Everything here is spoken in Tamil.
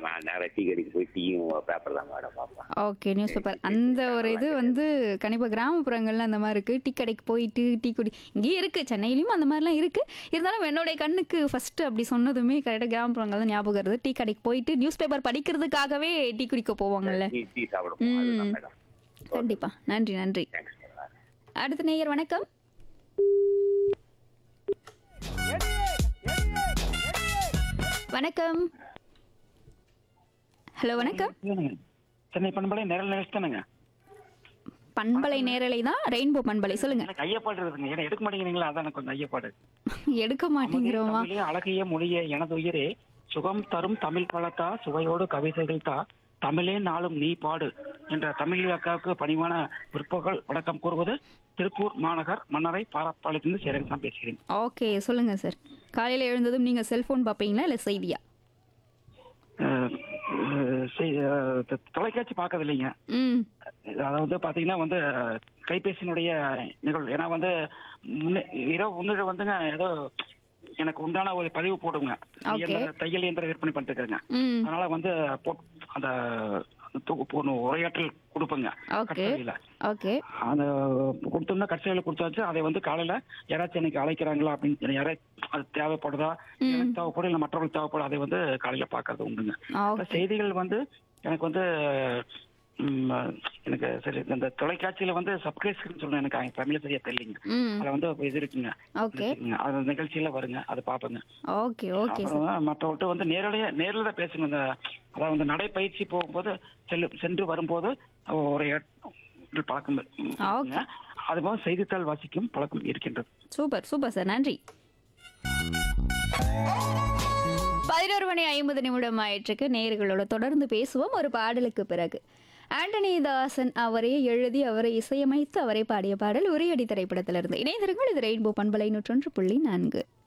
நான் நேரம் டீ கடைக்கு போய் டீயும் பேப்பர் தான் மேடம் பார்ப்பேன் ஓகே நியூஸ் பேப்பர் அந்த ஒரு இது வந்து கண்டிப்பாக கிராமப்புறங்கள்ல அந்த மாதிரி இருக்குது டீ கடைக்கு போயிட்டு டீ குடி இங்கேயும் இருக்குது சென்னையிலையும் அந்த மாதிரிலாம் இருக்குது இருந்தாலும் என்னுடைய கண்ணுக்கு ஃபஸ்ட்டு அப்படி சொன்னதுமே கரெக்டாக கிராமப்புறங்கள் தான் ஞாபகம் வருது டீ கடைக்கு போயிட்டு நியூஸ் பேப்பர் படிக்கிறதுக்காகவே டீ குடிக்க போவாங்கல்ல டீ டீ சாப்பிடுவோம் அதுதான் மேடம் கண்டிப்பாக நன்றி நன்றி தேங்க்ஸ் மேடம் அடுத்த நேயர் வணக்கம் வணக்கம் ஹலோ வணக்கம் இல்லைங்க. சென்னை பண்பலை நிரல் நிகழ்ச்சி தானுங்க பண்பலை நேரலை தான் ரெயின்போ பண்பலை சொல்லுங்க எனக்கு ஐயப்பாடு இருக்குதுங்க ஏன்னா எடுக்க மாட்டேங்கிறீங்களா அதான் எனக்கு கொஞ்சம் ஐயப்பாடு எடுக்க மாட்டேங்கிறோமா தமிழே அழகிய மொழியே எனது உயிரே சுகம் தரும் தமிழ் பழத்தா சுவையோடு கவிதைகள் தா தமிழே நாளும் நீ பாடு என்ற தமிழ் அக்காவுக்கு பணிவான பிற்பகல் வணக்கம் கூறுவது திருப்பூர் மாநகர் மன்னரை பாராப்பாளையத்திலிருந்து சேரன் தான் பேசுகிறேன் ஓகே சொல்லுங்க சார் காலையில எழுந்ததும் நீங்க செல்போன் பார்ப்பீங்களா இல்ல செய்தியா அஹ், அஹ், செய்- அஹ், தொ- தொலைக்காட்சி பார்க்கறது இல்லைங்க ம் அதாவது பாத்தீங்கன்னா வந்து கைபேசியினுடைய நிகழ்வு ஏன்னா வந்து முன்ன- இரவு முன்னிட்டு வந்துங்க ஏதோ எனக்கு உண்டான ஒரு பதிவு போடுங்க Okay. இயந்திர- தையல் இயந்திர விற்பனை பண்ணிட்டு இருக்கேங்க ம் அதனால வந்து போட்- அந்த தொகுப்பு ஒண்ணு உரையாற்றல் கொடுப்பேங்க ஓகே கட்சவியில ஓகே அந்த கொடுத்தோம்னா கட்சவியில கொடுத்தாச்சு அதை வந்து காலையில யாராச்சும் எனக்கு அழைக்கிறாங்களா அப்படின்னு யாரா அது தேவைப்படுதா எனக்கு தேவைப்படும் இல்லை மற்றவங்களுக்கு தேவைப்படும் அதை வந்து காலையில பாக்குறது உண்டுங்க ஓகே செய்திகள் வந்து எனக்கு வந்து ம், எனக்கு சரி இந்த தொலைக்காட்சியில வந்து சப்ஸ்கிரைப்ஷன் சொல்லணும் எனக்கு தமிழ்ல சரியா தெரியலங்க ம் அதுல வந்து இது இருக்குங்க ஓகே இருக்குங்க. அது நிகழ்ச்சியில வருங்க அதை பாப்பேங்க ஓகே ஓகே சார் அப்புறம் மற்றவர்கிட்ட வந்து நேரடியா நேரில் தான் பேசுங்க இந்த அதாவது வந்து நடைப்பயிற்சி போகும்போது செல்லு சென்று வரும்போது ஒரு ஏ- பழக்கம் இருக்குங்க. அதுபோல செய்தித்தாள் வாசிக்கும் பழக்கம் இருக்கின்றது சூப்பர் சூப்பர் சார் நன்றி பதினோரு மணி ஐம்பது நிமிடம் ஆயிற்றுக்கு நேயர்களோட தொடர்ந்து பேசுவோம் ஒரு பாடலுக்கு பிறகு ஆண்டனி தாசன் அவரே எழுதி அவரை இசையமைத்து அவரை பாடிய பாடல் உரையடி திரைப்படத்திலிருந்து இணைந்திருங்கள் இது ரெயின்போ பண்பலை நூற்றொன்று புள்ளி நான்கு